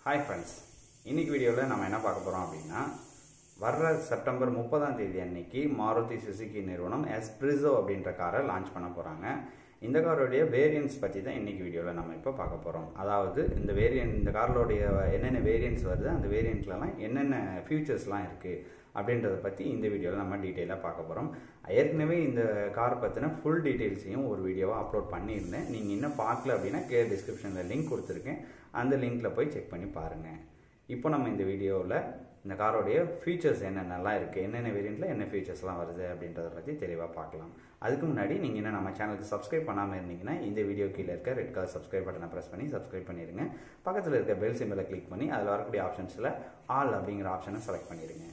hi friends இன்னைக்கு வீடியோவில் நம்ம என்ன பார்க்க போகிறோம் அப்படின்னா வர்ற செப்டம்பர் முப்பதாம் தேதி அன்னைக்கு மாருதி சுசுகி நிறுவனம் எஸ்பிரிசோ அப்படின்ற காரை லான்ச் பண்ண போகிறாங்க இந்த காரோடைய வேரியன்ட்ஸ் பற்றி தான் இன்னைக்கு வீடியோவில் நம்ம இப்போ பார்க்க போகிறோம் அதாவது இந்த வேரியன்ட் இந்த காரோடைய என்னென்ன வேரியன்ட்ஸ் வருது அந்த வேரியண்ட்லலாம் என்னென்ன ஃபியூச்சர்ஸ்லாம் இருக்குது அப்படின்றத பற்றி இந்த வீடியோவில் நம்ம டீட்டெயிலாக பார்க்க போகிறோம் ஏற்கனவே இந்த கார் பற்றின ஃபுல் டீட்டெயில்ஸையும் ஒரு வீடியோவாக அப்லோட் பண்ணியிருந்தேன் நீங்கள் இன்னும் பார்க்கல அப்படின்னா கே டிஸ்கிரிப்ஷனில் லிங்க் கொடுத்துருக்கேன் அந்த லிங்க்கில் போய் செக் பண்ணி பாருங்கள் இப்போ நம்ம இந்த வீடியோவில் இந்த காரோடைய ஃபீச்சர்ஸ் என்னென்னலாம் இருக்குது என்னென்ன வேரியண்ட்டில் என்ன ஃபீச்சர்ஸ்லாம் வருது அப்படின்றத பற்றி தெளிவாக பார்க்கலாம் அதுக்கு முன்னாடி நீங்கள் இன்னும் நம்ம சேனலுக்கு சப்ஸ்கிரைப் பண்ணாமல் இருந்தீங்கன்னா இந்த வீடியோ கீழே இருக்க ரெட் கலர் சப்ஸ்கிரைப் பட்டனை ப்ரெஸ் பண்ணி சப்ஸ்கிரைப் பண்ணிடுங்க பக்கத்தில் இருக்க பெல் சிம்பிளை கிளிக் பண்ணி அதில் வரக்கூடிய ஆப்ஷன்ஸில் ஆல் அப்படிங்கிற ஆப்ஷனை செலக்ட் பண்ணிடுங்க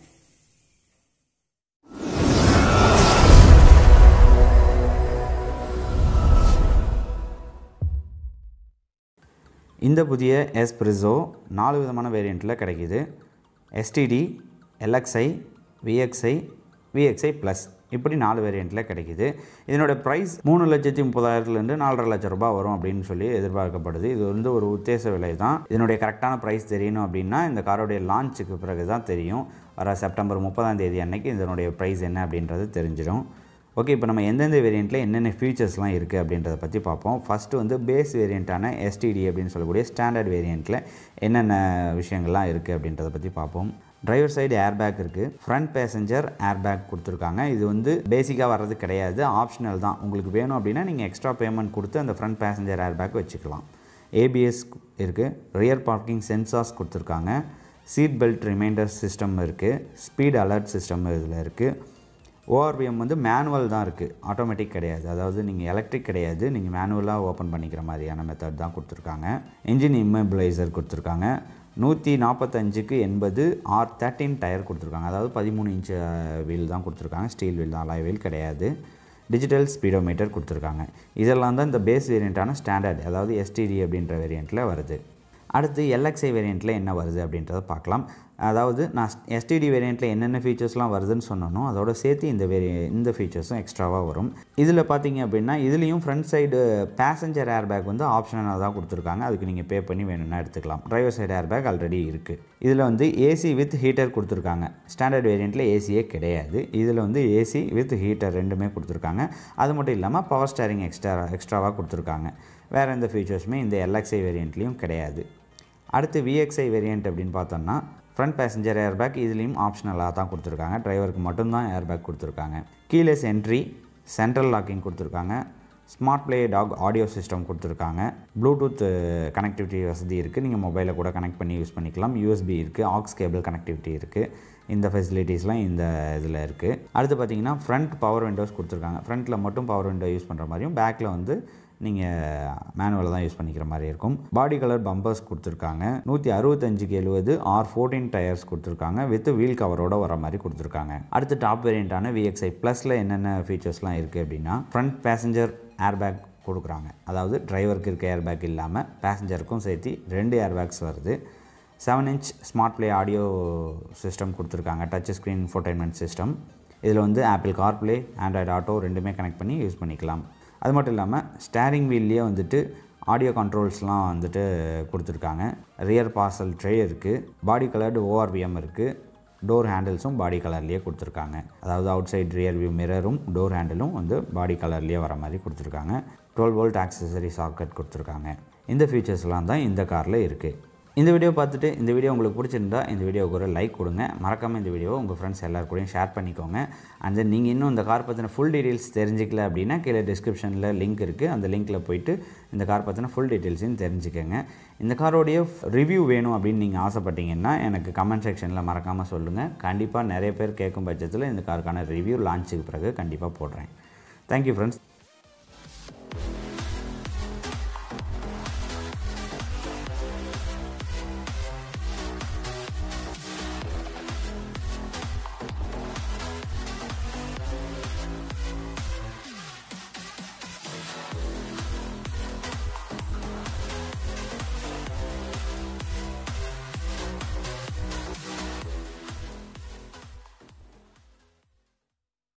இந்த புதிய எஸ்பிரிசோ நாலு விதமான வேரியண்ட்டில் கிடைக்கிது STD LXI VXI VXI plus இப்படி நாலு வேரியண்ட்டில் கிடைக்கிது இதனோட ப்ரைஸ் மூணு லட்சத்தி முப்பதாயிரத்துலேருந்து நாலரை லட்சம் ரூபாய் வரும் அப்படின்னு சொல்லி எதிர்பார்க்கப்படுது இது வந்து ஒரு உத்தேச விலை தான் இதனுடைய கரெக்டான ப்ரைஸ் தெரியணும் அப்படின்னா இந்த காரோடைய லான்ச்சுக்கு பிறகு தான் தெரியும் வர செப்டம்பர் முப்பதாம் தேதி அன்னைக்கு இதனுடைய ப்ரைஸ் என்ன அப்படின்றது தெரிஞ்சிடும் ஓகே இப்போ நம்ம எந்தெந்த வேரியண்ட்டில் என்னென்ன ஃபீச்சர்ஸ்லாம் இருக்குது அப்படின்றத பற்றி பார்ப்போம் ஃபஸ்ட்டு வந்து பேஸ் வேரியண்ட்டான எஸ்டிடி அப்படின்னு சொல்லக்கூடிய ஸ்டாண்டர்ட் வேரியண்ட்டில் என்னென்ன விஷயங்கள்லாம் இருக்குது அப்படின்றத பற்றி பார்ப்போம் டிரைவர் சைடு ஏர்பேக் இருக்குது ஃப்ரண்ட் பேசஞ்சர் ஏர்பேக் கொடுத்துருக்காங்க இது வந்து பேசிக்காக வர்றது கிடையாது ஆப்ஷனல் தான் உங்களுக்கு வேணும் அப்படின்னா நீங்கள் எக்ஸ்ட்ரா பேமெண்ட் கொடுத்து அந்த ஃப்ரண்ட் பேசஞ்சர் ஏர்பேக் வச்சுக்கலாம் ஏபிஎஸ் இருக்குது ரியர் பார்க்கிங் சென்சார்ஸ் கொடுத்துருக்காங்க சீட் பெல்ட் ரிமைண்டர் சிஸ்டம் இருக்குது ஸ்பீட் அலர்ட் சிஸ்டம் இதில் இருக்குது ஓஆர்பிஎம் வந்து மேனுவல் தான் இருக்குது ஆட்டோமேட்டிக் கிடையாது அதாவது நீங்கள் எலக்ட்ரிக் கிடையாது நீங்கள் மேனுவலாக ஓப்பன் பண்ணிக்கிற மாதிரியான மெத்தட் தான் கொடுத்துருக்காங்க இன்ஜின் இம்மபிளைசர் கொடுத்துருக்காங்க நூற்றி நாற்பத்தஞ்சுக்கு எண்பது ஆர் தேர்ட்டின் டயர் கொடுத்துருக்காங்க அதாவது பதிமூணு இன்ச்சு வீல் தான் கொடுத்துருக்காங்க ஸ்டீல் வீல் தான் அலாய் வீல் கிடையாது டிஜிட்டல் ஸ்பீடோமீட்டர் கொடுத்துருக்காங்க இதெல்லாம் தான் இந்த பேஸ் வேரியண்ட்டான ஸ்டாண்டர்ட் அதாவது எஸ்டிடி அப்படின்ற வேரியண்ட்டில் வருது அடுத்து எல்எக்ஸ்ஐ வேரியண்ட்டில் என்ன வருது அப்படின்றத பார்க்கலாம் அதாவது நான் எஸ்டிடி வேரியண்ட்டில் என்னென்ன ஃபீச்சர்ஸ்லாம் வருதுன்னு சொன்னனோ அதோட சேர்த்து இந்த வேரிய இந்த ஃபீச்சர்ஸும் எக்ஸ்ட்ராவாக வரும் இதில் பார்த்தீங்க அப்படின்னா இதுலேயும் ஃப்ரண்ட் சைடு பேசஞ்சர் ஏர்பேக் வந்து ஆப்ஷனாக தான் கொடுத்துருக்காங்க அதுக்கு நீங்கள் பே பண்ணி வேணும்னா எடுத்துக்கலாம் டிரைவர் சைடு ஏர்பேக் ஆல்ரெடி இருக்குது இதில் வந்து ஏசி வித் ஹீட்டர் கொடுத்துருக்காங்க ஸ்டாண்டர்ட் வேரியண்ட்டில் ஏசியே கிடையாது இதில் வந்து ஏசி வித் ஹீட்டர் ரெண்டுமே கொடுத்துருக்காங்க அது மட்டும் இல்லாமல் பவர் ஸ்டேரிங் எக்ஸ்ட்ரா எக்ஸ்ட்ராவாக கொடுத்துருக்காங்க வேறு எந்த ஃபீச்சர்ஸுமே இந்த எல்எக்ஸ்ஐ வேரியண்ட்லேயும் கிடையாது அடுத்து விஎக்ஸ்ஐ வேரியண்ட் அப்படின்னு பார்த்தோம்னா ஃப்ரண்ட் பேசஞ்சர் ஏர்பேக் இதுலேயும் ஆப்ஷனலாக தான் கொடுத்துருக்காங்க டிரைவருக்கு மட்டும்தான் ஏர்பேக் கொடுத்துருக்காங்க கீலெஸ் என்ட்ரி சென்ட்ரல் லாக்கிங் கொடுத்துருக்காங்க smart play dock audio system கொடுத்துருக்காங்க ப்ளூடூத் கனெக்டிவிட்டி வசதி இருக்குது நீங்கள் மொபைலில் கூட கனெக்ட் பண்ணி யூஸ் பண்ணிக்கலாம் யூஎஸ்பி இருக்குது ஆக்ஸ் கேபிள் கனெக்டிவிட்டி இருக்குது இந்த ஃபெசிலிட்டிஸ்லாம் இந்த இதில் இருக்குது அடுத்து பார்த்தீங்கன்னா ஃப்ரண்ட் பவர் விண்டோஸ் கொடுத்துருக்காங்க ஃப்ரண்ட்டில் மட்டும் பவர் விண்டோ யூஸ் பண்ணுற மாதிரியும் பேக்கில் வந்து நீங்கள் மேனுவலில் தான் யூஸ் பண்ணிக்கிற மாதிரி இருக்கும் பாடி கலர் பம்பர்ஸ் கொடுத்துருக்காங்க நூற்றி அறுபத்தஞ்சுக்கு எழுபது ஆர் ஃபோர்டீன் டயர்ஸ் கொடுத்துருக்காங்க வித் வீல் கவரோட வர மாதிரி கொடுத்துருக்காங்க அடுத்து டாப் வேரியண்ட்டான விஎக்ஸ்ஐ ப்ளஸில் என்னென்ன ஃபீச்சர்ஸ்லாம் இருக்குது அப்படின்னா ஃப்ரண்ட் பேசஞ்சர் ஏர்பேக் கொடுக்குறாங்க அதாவது டிரைவருக்கு இருக்க ஏர்பேக் இல்லாமல் பேசஞ்சருக்கும் சேர்த்து ரெண்டு ஏர்பேக்ஸ் வருது seven inch smart play audio system கொடுத்துருக்காங்க டச் ஸ்க்ரீன் ஃபோர்டைன்மெண்ட் சிஸ்டம் இதில் வந்து ஆப்பிள் கார்ப்ளே ஆண்ட்ராய்டு ஆட்டோ ரெண்டுமே கனெக்ட் பண்ணி யூஸ் பண்ணிக்கலாம் அது மட்டும் இல்லாமல் ஸ்டேரிங் வீல்லையே வந்துட்டு ஆடியோ கண்ட்ரோல்ஸ்லாம் வந்துட்டு கொடுத்துருக்காங்க ரியர் பார்சல் ட்ரே இருக்குது பாடி கலர்டு ஓஆர்பிஎம் இருக்குது டோர் ஹேண்டில்ஸும் பாடி கலர்லேயே கொடுத்துருக்காங்க அதாவது அவுட் சைட் ரியர் வியூ மிரரும் டோர் ஹேண்டிலும் வந்து பாடி கலர்லேயே வர மாதிரி கொடுத்துருக்காங்க டுவெல் வோல்ட் ஆக்சசரி சாக்கெட் கொடுத்துருக்காங்க இந்த ஃபீச்சர்ஸ்லாம் தான் இந்த காரில் இருக்குது இந்த வீடியோ பார்த்துட்டு இந்த வீடியோ உங்களுக்கு பிடிச்சிருந்தா இந்த வீடியோவுக்கு ஒரு லைக் கொடுங்க மறக்காமல் இந்த வீடியோவை உங்கள் ஃப்ரெண்ட்ஸ் எல்லாரு கூடயும் ஷேர் பண்ணிக்கோங்க அண்ட் தென் நீங்கள் இன்னும் இந்த கார் பற்றின ஃபுல் டீட்டெயில்ஸ் தெரிஞ்சிக்கல அப்படின்னா கீழே டிஸ்கிரிப்ஷனில் லிங்க் இருக்குது அந்த லிங்க்கில் போயிட்டு இந்த கார் பற்றின ஃபுல் டீட்டெயில்ஸையும் தெரிஞ்சுக்கோங்க இந்த காரோடைய ரிவ்யூ வேணும் அப்படின்னு நீங்கள் ஆசைப்பட்டீங்கன்னா எனக்கு கமெண்ட் செக்ஷனில் மறக்காமல் சொல்லுங்கள் கண்டிப்பாக நிறைய பேர் கேட்கும் பட்சத்தில் இந்த காருக்கான ரிவ்யூ லான்ச்சுக்கு பிறகு கண்டிப்பாக போடுறேன் தேங்க்யூ ஃப்ரெண்ட்ஸ்